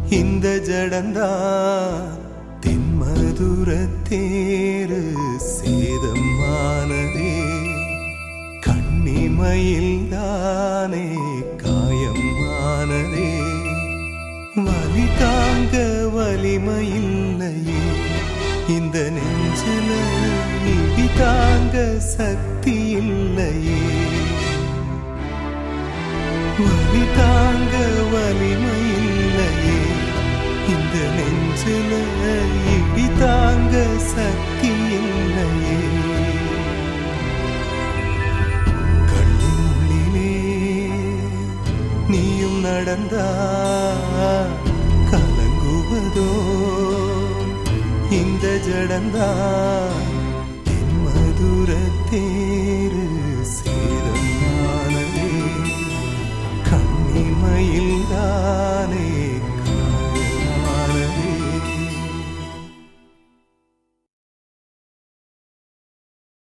இந்த ஜடந்தான் தென்மதுர தேரு சேதமானதே கண்ணிமையில் தானே காயமானதே வலி தாங்க வலிமையில்லையே இந்த நெஞ்சில இடி தாங்க சக்தி இல்லையே வலி தாங்க வலிமையில்லையே இந்த நெஞ்சில இடி தாங்க சக்தி இல்லையே கண்ணிலே நீயும் நடந்தா கலங்குவதோ இந்த ஜடந்தா என் மதுர தேரு